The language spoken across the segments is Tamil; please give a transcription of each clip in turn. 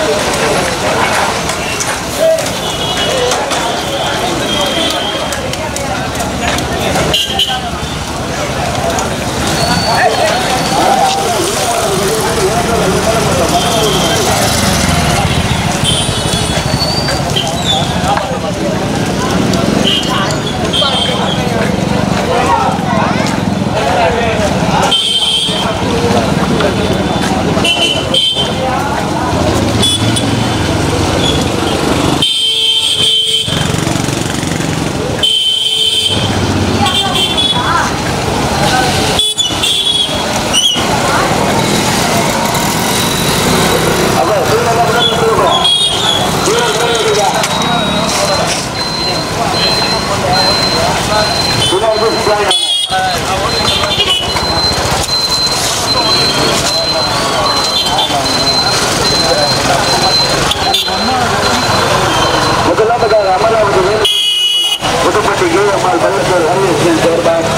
முதலாவதாக அமராவதி வேலு புதுப்பட்டி ஏஎம்ஆர் பள்ளத்தூர் ஹரிகிருஷ்ணன் சேர்பார்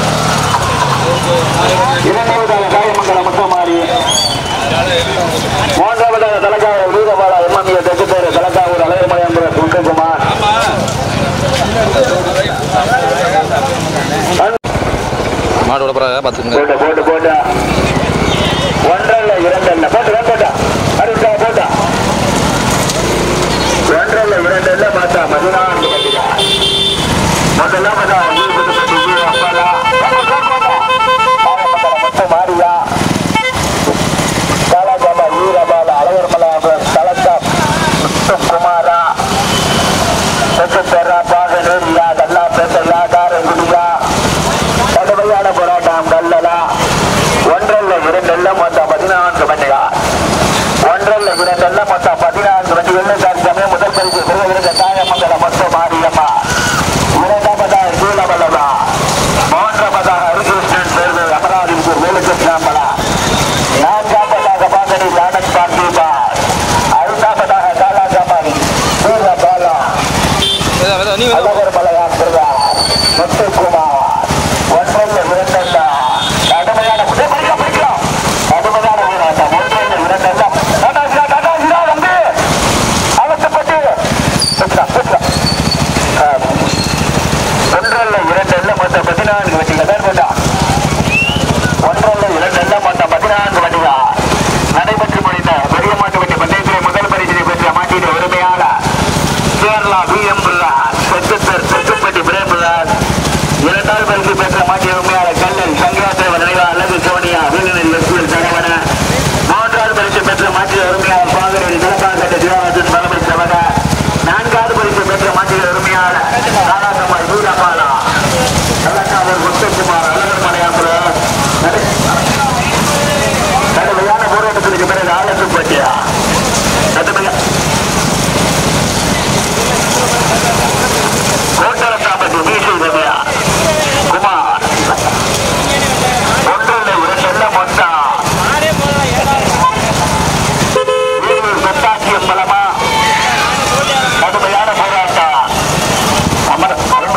இரண்டாவதாக காயமங்கலம் முத்தமாரி மூன்றாவதாக தலக்காவூர் வீரபாலா எம்எம்ஏ தெற்குத்தேர் தலக்காவூர் அழகர்மலையம்புரம் சுந்தகுமார் மாடோட போகிறாங்க பார்த்துக்குங்க போட்டு போட்டு போட்டா ஒன்றல்ல இரண்டல்ல போட்டு தான் போட்டா அடுத்தா போட்டா ஒன்றல்ல இரண்டல்ல பார்த்தா பதினான்கு வண்டியா முதல்ல பார்த்தா அப்பாலா முத்து மாரியா காலாஜாமா வீரபால அழகர்மலை கலக்கா குமாரா செத்துத்தரா பாகனேரியா கல்லா பேசலா காரங்குடியா கடுமையான போராட்டம் கல்லலா ஒன்றல்ல இரண்டல்ல மொத்தம் பதினான்கு வண்டியா ஒன்றல்ல இரண்டல்ல மொத்தம் பதினான்கு வண்டிகள் தற்சமய முதல் பரிசு பெறுவதற்கு தாயமங்கல மொத்த மாரியம்மா இரண்டாவதாக சூழமல்லதா மூன்றாவதாக ஹரிகிருஷ்ணன் சேர்ந்து அமராவதிபுர் வேலுகிருஷ்ணாம்பலா நான்காவதாக பாகனி லானத் பார்த்திபா ஐந்தாவதாக காலாஜாமாரி சூரபாலா நீ அழகர் மலையாற்றுதா முத்துக்குமார் ஒன்றல்ல இரண்டல்ல கடுமையான பிடிக்க பிடிக்கும் கடுமையான போராட்டம் ஒன்றல்ல இரண்டல்ல டாடா சிரா, டாடா சிரா, தம்பி. அவசரப்பட்டு. பெற்றா, பெற்றா. ஆ. ஒன்றல்ல இரண்டல்ல மொத்தம் பதினான்கு வண்டிகள் பேர் போட்டா ஒன்றல்ல இரண்டல்ல மொத்தம் பதினான்கு வண்டிகள் நடைபெற்று முடிந்த பெரிய மாட்டு வண்டி பந்தயத்திலே முதல் பரிசினை பெற்ற மாட்டின் உரிமையாளர் கேரளா பிஎம் செக்குத்தர் செக்குப்பட்டி பிரேமதாஸ் இரண்டாவது பரிசு பெற்ற மாட்டிய உண்மையாளர் கல்லன் சங்கராதேவ நினைவா அழகு சோனியா வீரனின் லட்சுமி சரவண மூன்றாவது பரிசு பெற்ற மாட்டிய உரிமையாளர் பாகரின் தலப்பாக்கட்ட சிவராஜன் தலைமை சவக நான்காவது பரிசு பெற்ற மாட்டிய உரிமையாளர் ராதாசம்மாள் வீரபாலா கலக்காவூர் முத்துக்குமார் அழகர் மலையாபுரம் கடுமையான போராட்டத்திற்கு பிறகு ஆலத்து பட்டியா கடுமையா கோட்டரத்தாம்பட்டி மீசை ரவியா குமார் ஒன்றில் இரண்டல்ல மொத்தா வீரர் பெத்தாக்கியம் பலமா கடுமையான போராட்டம் அமர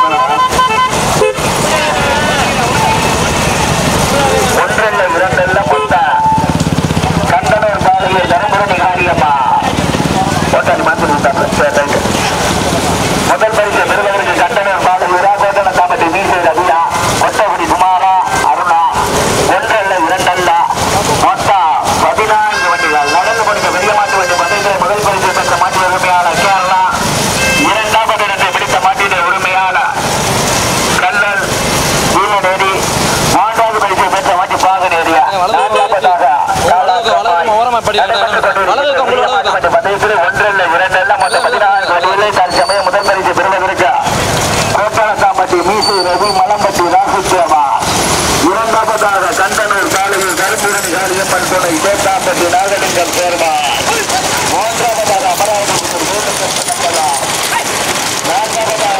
ஒன்றில் இரண்டல்ல மொத்தா கண்டனூர் பாதையில் தருமபுரி காரியம்மா ஓட்டாளி மாற்றி விட்டாங்க முதல் பரிசு பெறுவதற்கு கண்டனர் பாடலூரா கோட்டன காமட்டி மீசை ரவியா ஒட்டகுடி குமாரா அருணா ஒன்றல்ல இரண்டல்ல மொத்தம் பதினான்கு வண்டிகள் நடந்து கொடுக்க பெரிய மாட்டு வண்டி பந்தயத்தில் முதல் பரிசு பெற்ற மாட்டு உரிமையாளர் கேரளா இரண்டாவது இடத்தை பிடித்த மாட்டின உரிமையாளர் கல்லல் வீரநேரி மூன்றாவது பரிசு பெற்ற மாட்டி பாகநேரியா நான்காவதாக வலதுக்கு, வலதுக்கு, ஓரமா படி, வலதுக்கு, உங்களோட வலதுக்கு. பந்தயத்தில் ஒன்றல்ல இரண்டல்ல மொத்தம் பதினான்கு வண்டிகளை தற்சமயம் முதல் பரிசு பெறுவதற்கு கோட்டனசாம்பட்டி மீசை ரவி மலம்பட்டி ராசுத்தேவா இரண்டாவதாக கண்டனூர் காலையில் கரும்புடன் காளியம்மன் துணை தேத்தாம்பட்டி நாகலிங்கம் சேர்மா மூன்றாவதாக அமராவதி நான்காவதாக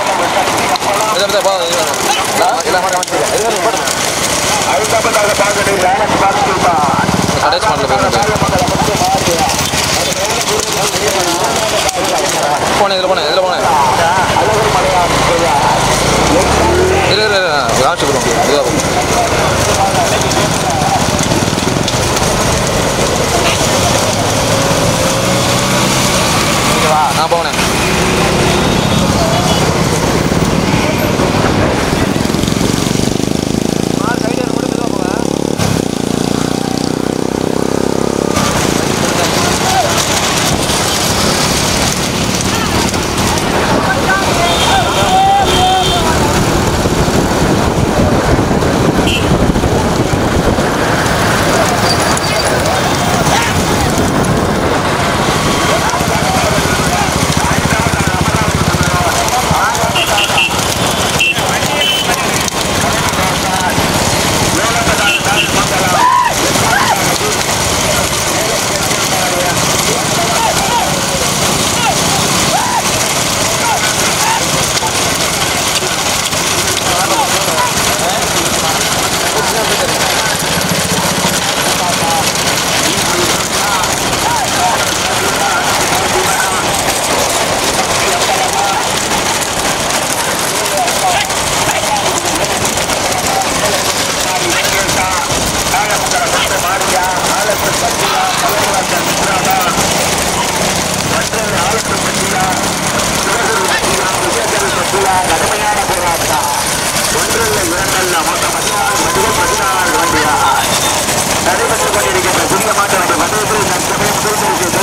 ஐந்தாவதாக பாகடி ராணன் பார்த்திபா கடைசி மாடல போனேன் இதில் போனேன் இதில் போனேன் இரு இரு காமிச்சுக்கிறோம் இதுவாக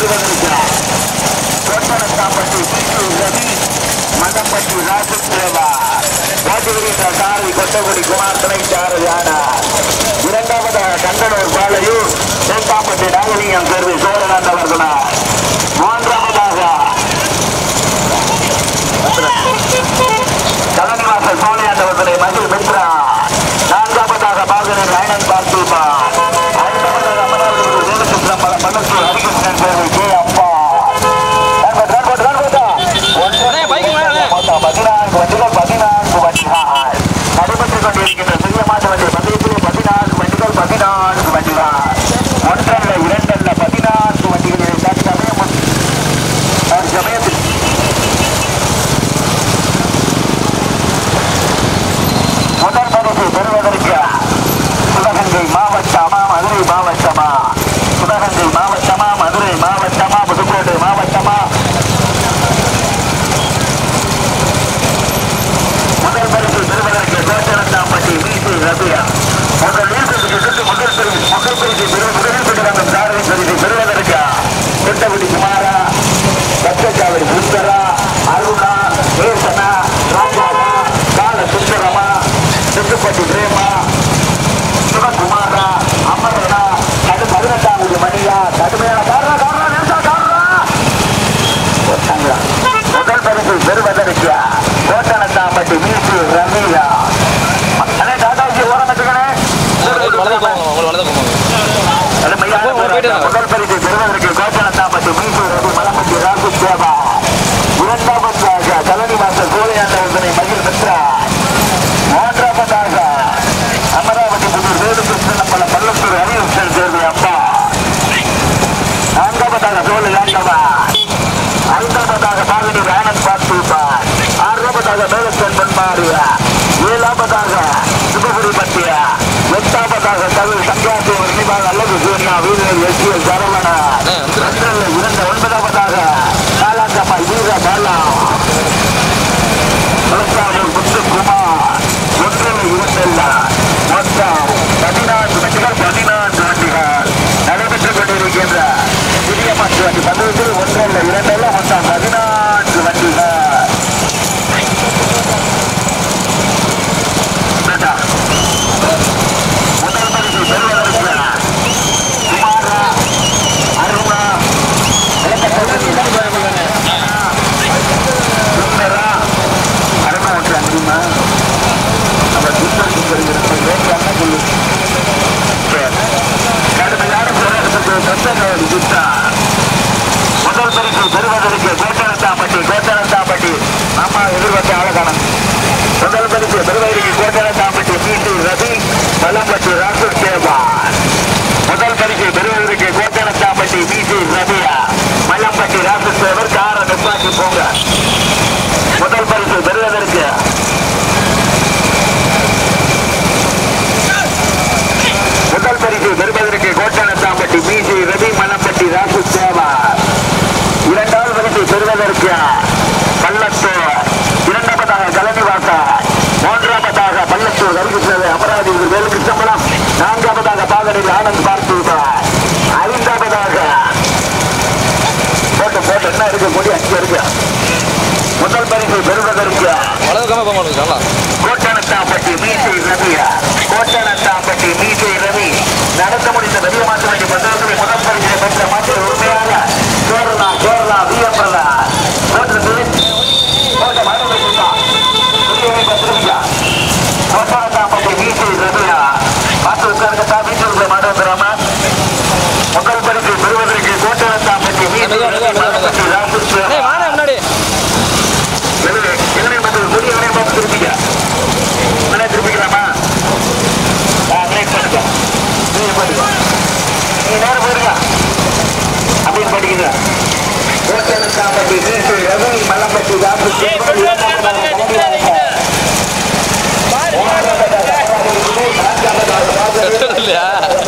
பெறுவதற்கு கோட்டனத்தாம்பட்டி பிக்கு ரவி மதம்பட்டி ராஜதேவா கோட்டகிரி சாரதி கொட்டகுடி குமார் துணை சாரதியான இரண்டாவதாக கண்டனூர் பாலையூர் தேங்காம்பட்டி நாகலிங்கம் சேர்வு சோழநாத் அவர்களா மூன்றாவதாக தலைநிவாசல் சோழியாண்டவர்களை மகிழ் மித்ரா நான்காவதாக பாகனை லைனன் பார்த்திபா ஐந்தாவதாக அமராவதி தேவசுந்தரம் பல பல்லத்தூர் ஹரிகிருஷ்ணன் சேர்வு கே அப்பா ரன்பட், ரன்பட், ரன்பட்டா. ஒன்று, அண்ணே, பைக்கு மேலே. மொத்தம் பதினான்கு வண்டிகள் பதினான்கு வண்டிகள் நடைபெற்றுக் கொண்டிருக்கின்ற சிறிய மாட்டு வண்டி பந்தயத்தில் பதினான்கு வண்டிகள் பதினான்கு வண்டிகள் ஒன்றல்ல இரண்டல்ல பதினான்கு வண்டிகளில் தற்சமயம் தற்சமயத்தில் முதல் பரிசு பெறுவதற்கு சிவகங்கை மாவட்டமா மதுரை மாவட்டமா சிவகங்கை மாவட்டமா மதுரை மாவட்டமா புதுக்கோட்டை மாவட்டமா முதல் பரிசு பெறுவதற்கு கோட்டரத்தாம்பட்டி விசி ரபியா முதல் வீட்டுக்கு சுற்றி முதல் பரிசு முதல் பரிசு பெறும் முதலில் பெற்றாங்க சாரதி பரிசு பெறுவதற்கு கொட்டகுடி குமாரா பச்சைச்சாவடி சுந்தரா அருணா ஏசனா ராஜாவா கால சுந்தரமா சுத்துப்பட்டி பிரேமா சிவகுமாரா அமரனா அது பதினெட்டாம் தேதி மணியா கடுமையான காரணம் காரணம் நிமிஷம் காரணம் போட்டாங்களா? முதல் பரிசு பெறுவதற்கு கோட்டனத்தாம்பட்டி மீசு ரவியா அண்ணே டாடாஜி ஓரம் வச்சுக்கணே வலது போங்க உங்களுக்கு வலது போங்க அருமையான போ, போ, போயிட்டு வாங்க. முதல் பரிசு பெறுவதற்கு கோட்டனத்தாம்பட்டி மீசு ரவி மலம்பட்டி ராகு சேவா இரண்டாவதாக தலைநிவாச சூழையாண்டவர்களை மகிழ் மித்ரா மூன்றாவதாக அமராவதி புதூர் வேலு கிருஷ்ணன் பல்லத்தூர் ஹரிஹர்ஷன் தேர்வு அப்பா நான்காவதாக சோழ யாண்டவா ஐந்தாவதாக பாலினி ஆனந்த் பார்த்திபா ஆறாவதாக மேலத்தன் பண்பாரியா ஏழாவதாக சிவகுரி பட்டியா எட்டாவதாக தமிழ் சங்காசி நினைவாக அல்லது சூர்யா வீரர் எஸ் எஸ் சரவண ஒன்றில் இரண்டு ஒன்பதாவதாக காலாக்கம்மா வீர பாலா விவசாயம் முத்துக்குமார் ஒன்றில் இரண்டல்ல மொத்தம் பதினான்கு வண்டிகள் பதினான்கு வண்டிகள் நடைபெற்றுக் கொண்டிருக்கின்ற புதிய மாற்று வண்டி பந்தயத்தில் ஒன்றல்ல இரண்டல்ல மொத்தம் பதினான்கு வண்டிகள் கேட்டா? முதல் பரிசு பெறுவதற்கு குமாரா அருணா சுந்தரா அருணா ஒன்று அஞ்சுமா நம்ம சுத்தம் சுத்தரிக்கிறது வேண்டியான சொல்லு கடுமையான போராட்டத்துக்கு சொந்தங்கள் சுத்தா முதல் பரிசு பெறுவதற்கு கோட்டரத்தாம்பட்டி கோட்டரத்தாம்பட்டி அம்மா எதிர்பார்த்த ஆளக்கானம் முதல் பரிசு பெறுவதற்கு கோட்டரத்தாம்பட்டி பிடி ரவி பலம்பட்டி ராசு சேவா முதல் பரிசு பெறுவதற்கு கோட்டரத்தாம்பட்டி பிசி ரவியா மலம்பட்டி ராசு சேவர் கார நிப்பாட்டி போங்க முதல் பரிசு பெறுவதற்கு முதல் பரிசு பெறுவதற்கு கோட்டனத்தாம்பட்டி பிசி ரவி மலம்பட்டி ராசு சேவா இரண்டாவது பரிசு பெறுவதற்கு பள்ளத்தூர் இரண்டாவதாக கலனிவாச மூன்றாவதாக பள்ளத்தூர் கருகிருஷ்ணது அமராவதி வேலுகிருஷ்ணம்பலம் நான்காவதாக பாகனில் ஆனந்த் பார்த்திபா ஐந்தாவதாக போட்டு போட்டு என்ன இருக்கு கொடி அஞ்சு இருக்கு முதல் பரிசு பெறுவதற்கு வலது கம்ம போங்க உங்களுக்கு நல்லா கோட்டனத்தாம்பட்டி மீசை ரவியா கோட்டனத்தாம்பட்டி மீசை ரவி நடத்த முடிந்த பெரிய மாற்று வண்டி பந்தயத்தில் முதல் பரிசை பெற்ற மாற்று உண்மையாக கேரளா கேரளா வியப்பிரதா போட்டது போட்ட மரம் வச்சுட்டா புரியவே பத்திரிக்கா கோட்டனத்தாம்பட்டி மீசை ரவியா பார்த்து உட்கார்ந்துட்டா வீட்டுக்குள்ள மாடு வந்துடாம முதல் பரிசு பெறுவதற்கு கோட்டனத்தாம்பட்டி மீசை மெதுவா, மெதுவா, மெதுவா, மெதுவா. ரவி ராமகிருஷ்ணன் ஏய் வாடா முன்னாடி எதுவே? எதனை பார்த்து புதிய எதனை பார்த்து திருப்பிக்க உடனே திருப்பிக்கலாமா ஆ, நேட் பண்ணிக்கோ. நீங்க பண்ணிக்கோ. நீங்க நேரம் போயிருங்க. அப்படின்னு படிக்கிறீங்க. ஓட்டனத்தாம்பட்டி, வீசு, ரவி, மலம்பட்டி, ராசு, செல்வம், இரண்டாவதாக கலந்துரையாடல். மூன்றாவதாக சபாபதி, நான்காவதாக பாதரி, செத்தது இல்லையா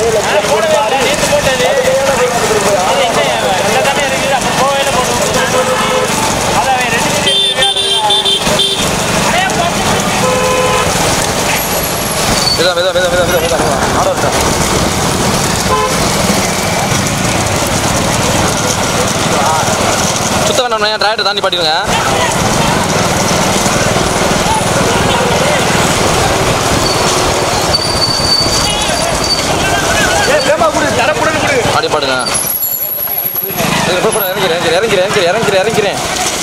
மெதுவா மெதுவா மெதுவா மெதுவா மெதுவா மெதுவா ஆட வரட்டா நம்ம டிராக்டர் தாண்டி பாட்டிடுங்க பாடி பாடுங்க இறங்கிறேன் இறங்கிறேன் இறங்கிறேன் இறங்கிறேன் இறங்கிறேன்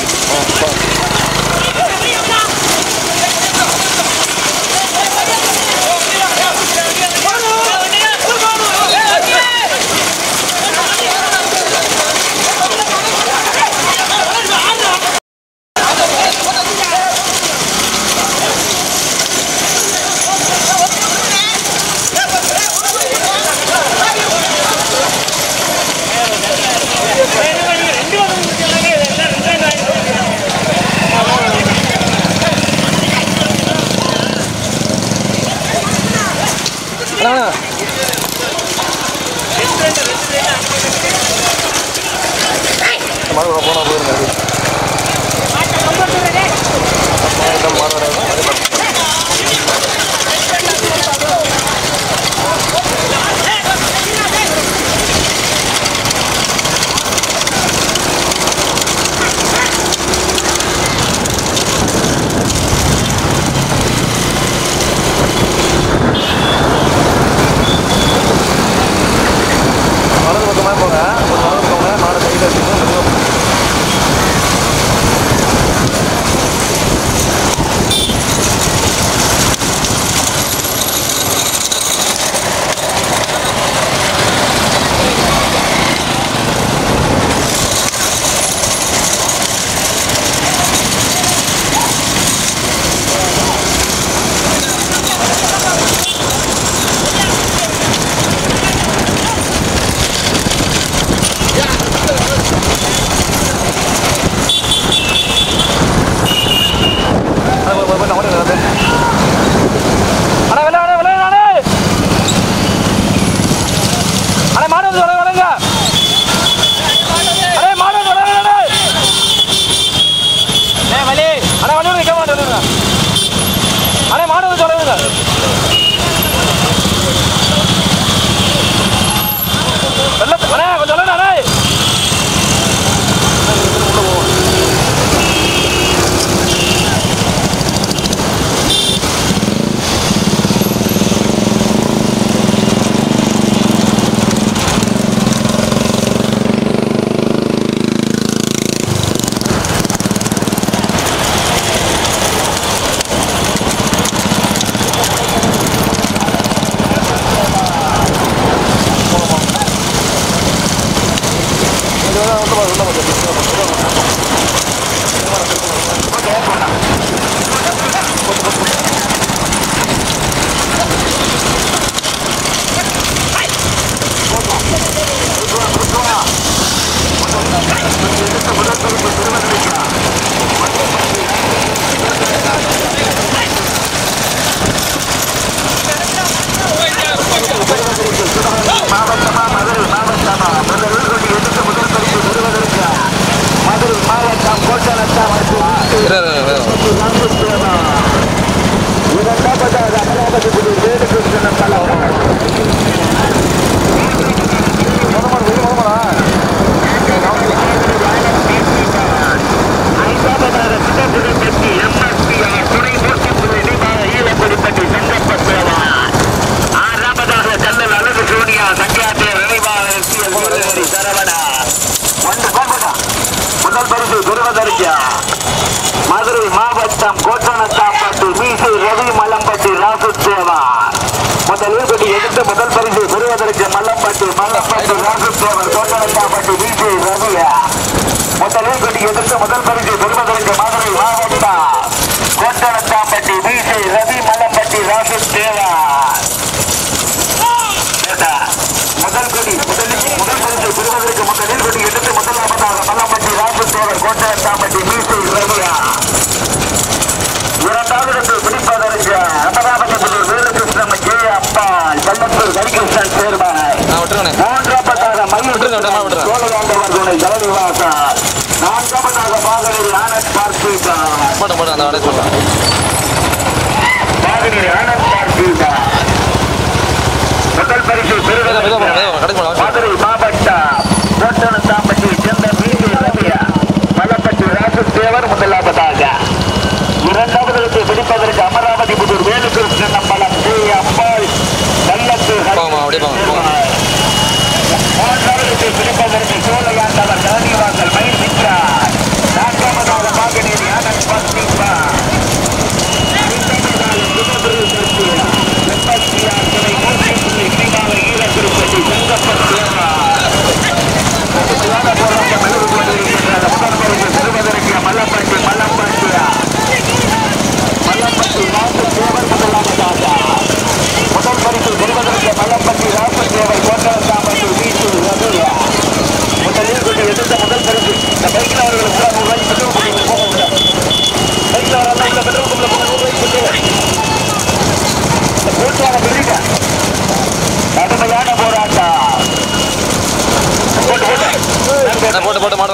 அண்ணா, அண்ணா. மாடு கூட போனா போயிருங்க வலது பக்கமாக போங்க கொஞ்சம் வலது போங்க மாடு கையில் வச்சுக்கணும் அண்ணா வெளில அண்ணா வெளில அண்ணா அண்ணா மாடு வந்து வளங்க வளங்க அண்ணா மாடு வந்து வளங்க அண்ணா ஏ வலி அண்ணா வலி விடுங்க கேமரா விடுங்க அண்ணா மாடு வந்து வளங்க வெள்ள அண்ணா கொஞ்சம் வளங்க அண்ணா இரு, இரு, இரு. முதல் பரிசு பெறுவதற்கு மதுரை மாவட்டம் கோட்டணத்தாம்பட்டி மீசை ரவி மலம்பட்டி ராசுத்தேவா முதலில் கொண்டு எடுத்து முதல் பரிசு பெறுவதற்கு மல்லம்பட்டி மல்லம்பட்டி ராசுத்தேவர் கோட்டணத்தாம்பட்டி மீசை ரவியா முதலில் கொண்டு எடுத்து முதல் பரிசு பெறுவதற்கு மதுரை மாவட்டம் கோட்டணத்தாம்பட்டி மீசை ரவி மலம்பட்டி ராசுத்தேவா முதல் கொடி முதலில் முதல் பரிசு பெறுவதற்கு முதலில் கொடி எடுத்து முதலாவதாக மல்லம்பட்டி ராசுத்தேவர் கோட்டணத்தாம்பட்டி மீசை ரவியா இரண்டாவது பிடிப்பதற்கு அமராவதி வேலுகிருஷ்ணன் ஜே அப்பால் வெள்ளத்தூர் ஹரிகிருஷ்ணன் சேர்வாய் நான் விட்டுருங்கண்ணே மூன்றாவதாக மயில் விட்டுருங்க, விட்டுருங்க, விட்டுருங்க. சோழகாண்டவர் துணை ஜலநிவாசர் நான்காவதாக பாகனில் ஆனந்த் பார்த்திகா போட்டேன் போட்டேன் அந்த வடைய சொல்கிறேன் பாகனில் ஆனந்த் பார்த்திகா முதல் பரிசு மெதுவா, மெதுவா போங்க, மெதுவா போங்க, கடைக்கு போங்க, அவசரம். மதுரை மாவட்டம் கோட்டணத்தாம்பட்டி சேர்ந்த மீசை ரவியா பல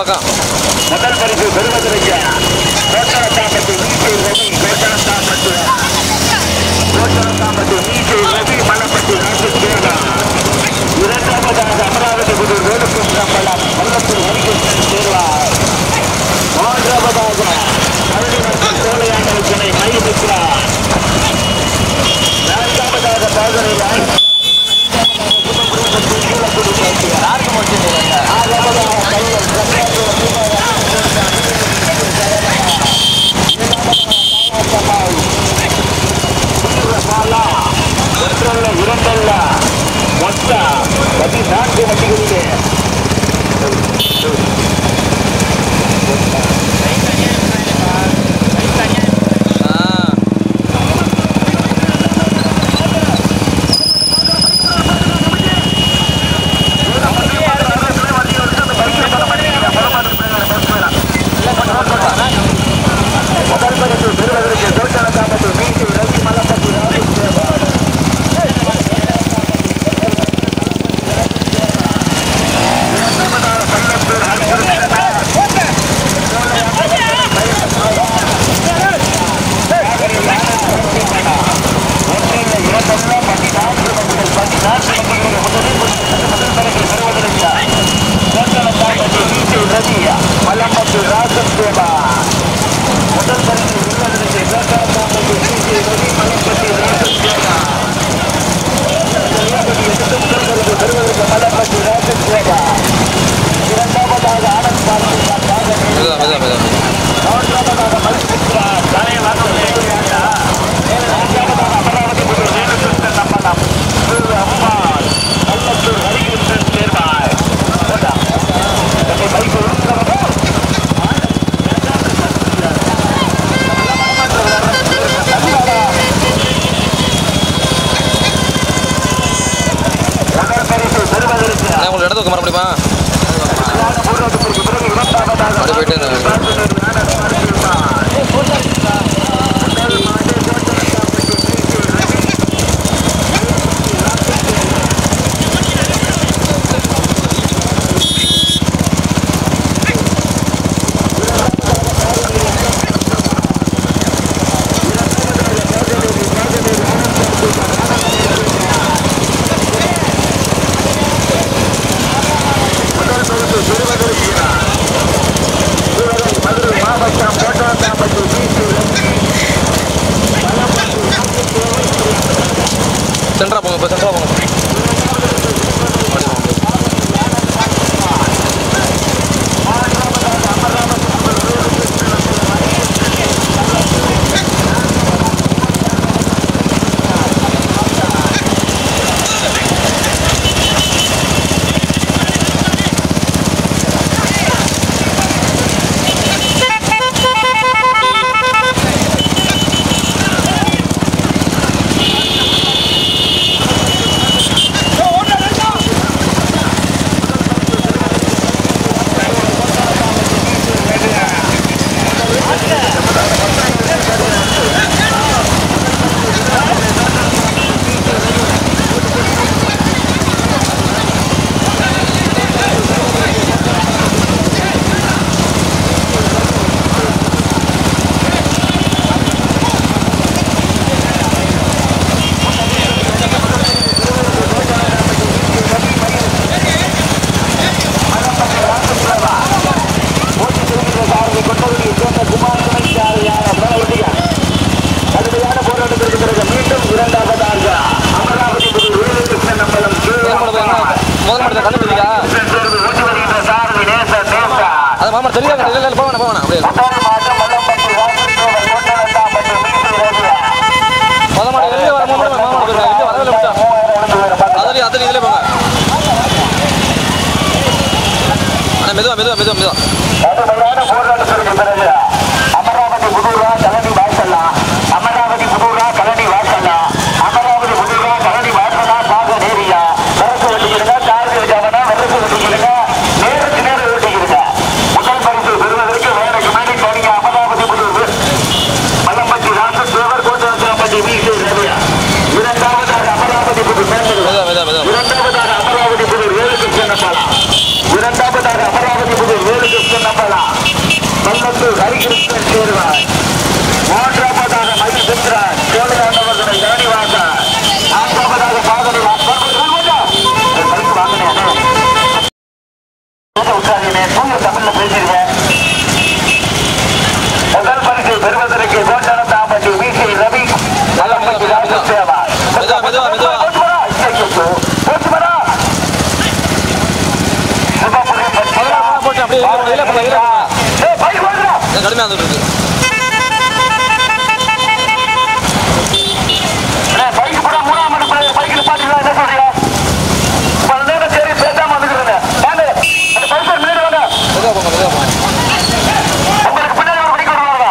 பக்கம் முதல் பரிசு பெறுவதற்கு கோட்டரத்தாம்பட்டு மீசை ரவி கோட்டரத்தாம்பட்டு கோட்டரத்தாம்பட்டு மீசை ரவி மலப்பட்டு ராஜசேகா இரண்டாவதாக அமராவதி புதூர் வேலுக்கும் சம்பளம் வல்லத்தூர் ஹரிகிருஷ்ணன் சேர்வார் மூன்றாவதாக கருணிவர்கள் சோழையாண்ட துணை மை மித்ரா நான்காவதாக பாதரையாய் ஆறாவதாக கையல் ஒன்றல்ல இரண்டல்ல மொத்த பதினான்கு வண்டிகளிலே ஆ முதல் பரிசு பெறுவதற்கு தோட்டலக்காமத்து மீசி ரவி மலப்பட்டு மலம்பட்டு ராசன் தேவா முதல் பரிசு பெறுவதற்கு தோட்டலக்காமத்து மீசி ரவி மலப்பட்டு ராசன் தேவா முதல் பரிசு பெறுவதற்கு மலம்பட்டு ராசன் தேவா இரண்டாவதாக ஆனந்த் பார்த்து மெதுவா மெதுவா மெதுவா அண்ணா, உங்களுக்கு இடத்துக்கு வர முடியுமா அப்படி போயிட்டு இந்த- சென்ட்ரா போங்க இப்போ சென்ட்ரா போங்க கடுமையான போராட்டத்திற்கு பிறகு மீண்டும் இரண்டாவதாக அமராவதி வேலுகிருஷ்ணன் நம்பலம் முதல் மாடத்தை கண்டுபிடிக்கா ஓட்டி வருகின்ற சாரதி நேச நேசா அது மாமா தெரியாது இல்லை இல்லை போவேண்ணா போவேண்ணா அப்படியே முதல் மாதம் மல்லம்பட்டி ராஜேந்திரன் கோட்டலத்தாம்பட்டு மீசி ரவியா முதல் மாடு வெளியே வர மாமா மாமா போயிருக்கா வெளியே வரவே இல்லை விட்டா அதுலேயும் அதுலேயும் இதிலே போங்க அண்ணா மெதுவா மெதுவா மெதுவா மெதுவா கடுமையான போராட்டத்திற்கு பிறகு அமராவதி புதூரா கலனி வாசல்லா அமராவதி புதூரா கலனி வாசல்லா அமராவதி புதூரா கலனி வாசல்லா சாக நேரியா வரசு வெட்டிக்கிறங்க கார்கில் ஜவனா வரசு வெட்டிக்கிறங்க நேருக்கு நேரம் வெட்டிக்கிறங்க முதல் பரிசு பெறுவதற்கு வேலைக்கு மேலே கணிங்க அமராவதி புதூர் மலம்பட்டி ராசன் தேவர் கோட்டரம்பட்டி வீசு ரவியா இரண்டாவதாக அமராவதி புதூர் மெதுவா மெதுவா மெதுவா இரண்டாவதாக அமராவதி புதூர் வேலுகிருஷ்ணன் பாலா இரண்டாவதாக அமராவதி புதூர் வேலுகிருஷ்ணன் ஏய் பைக் வாங்குறா இது கடுமையாக வந்துட்டு இருக்கு ஏய் பைக் போட மூணாம் மணி பைக் பைக் நிப்பாட்டிங்களா என்ன சொல்றீங்க கொஞ்ச நேரம் சரி பேசாம வந்துக்கிறேன் வாங்க அந்த பைசர் முன்னாடி வாங்க மெதுவாக போங்க மெதுவாக போங்க உங்களுக்கு பின்னாடி ஒரு பைக் வருவாங்க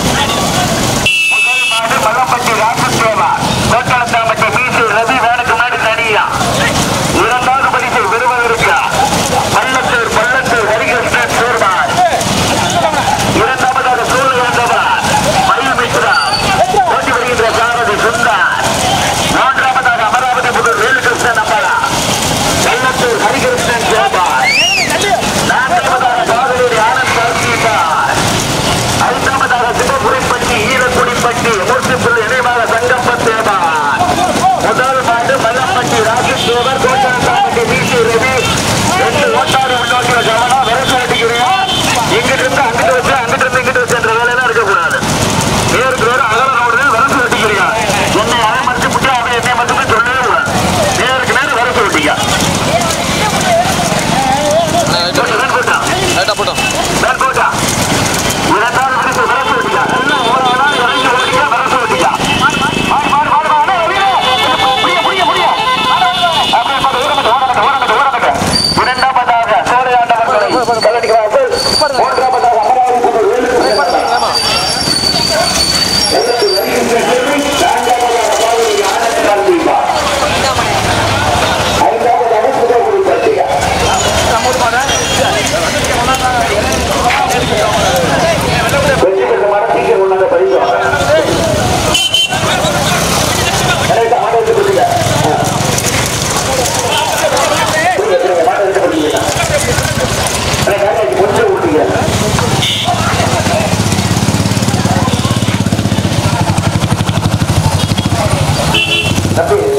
முதல் மாடு மல்லப்பட்டி ராஜசேவா கோட்டலத்தாம்பட்டி பிசி ரவி வேனுக்கு முன்னாடி தனியா இரண்டாவது பரிசு விருவதற்கு பள்ளத்தூர் பள்ளத்தூர் ஹரிகிருஷ்ணன் சூர்மான் இரண்டாவதாக சூழல் வந்தவர் மயில் மித்ரா ஓட்டி வருகின்ற சாரதி சுந்தர் மூன்றாவதாக அமராவதி புதூர் வேலுகிருஷ்ணன் அம்பலா பள்ளத்தூர் ஹரிகிருஷ்ணன் சோபான் நான்காவதாக காதலூர் ஆனந்த் பார்த்திபார் ஐந்தாவதாக சிவபுரிப்பட்டி ஈரக்குடிப்பட்டி மூர்த்திப்புல் இணைவாக சங்கப்பத்தேவார் முதல் மாண்டு மல்லப்பட்டி ராஜேஸ்வரர் கோட்டரசாமட்டி வீசி ரவி ரெண்டு ஓட்டாறு முன்னோக்கிய கவனம் விரசு அடிக்கிறேன் இங்கிட்டு இருந்து அங்கிட்டு வச்சு அங்கிட்டு இருந்து இங்கிட்டு வச்சு என்ற வேலையெல்லாம் இருக்கக்கூடாது நேருக்கு நேரம் அகல ரோடு விரசு வெட்டிக்கிறியா என்னை அதை மறைச்சு விட்டு அவன் என்னை மட்டுமே சொல்லவே கூடாது நேருக்கு நேரம் விரசு வெட்டிக்க லைட்டாக போட்டா லைட்டாக போட்டோம் நான் போட்டா இரண்டாவது பரிசு விரசு வெட்டிக்க எல்லாம் எவ்வளவு வேணாலும் இறங்கி ஓடிக்க விரசு வெட்டிக்க மாடு மாடு மாடு மாடு அண்ணா, வெளியே. புடிங்க, புடிங்க, புடிங்க. அப்படியே பாத்து, ஓரங்கட்டு, ஓரங்கட்டு, ஓரங்கட்டு, ஓரங்கட்டு. இரண்டாவதாக சோழையாண்டவர்களை கல்லடிக்கிறார்கள். மூன்றாவதாக அமராவதி புதூர் வேலுகிருஷ்ணன் ஏமா கொஞ்சம் ஊட்டிங்க தம்பி